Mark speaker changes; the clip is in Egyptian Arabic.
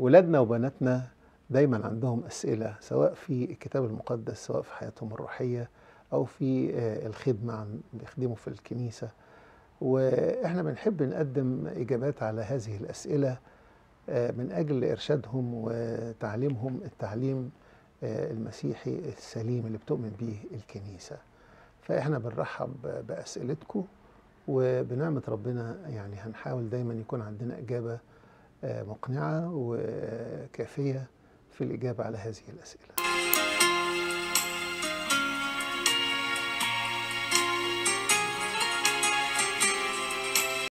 Speaker 1: ولادنا وبناتنا دايما عندهم أسئلة سواء في الكتاب المقدس سواء في حياتهم الروحية أو في آه، الخدمة عن بيخدموا في الكنيسة وإحنا بنحب نقدم إجابات على هذه الأسئلة آه، من أجل إرشادهم وتعليمهم التعليم آه، المسيحي السليم اللي بتؤمن به الكنيسة فإحنا بنرحب بأسئلتكم وبنعمة ربنا يعني هنحاول دايما يكون عندنا إجابة آه، مقنعة وكافية في الإجابة على هذه الأسئلة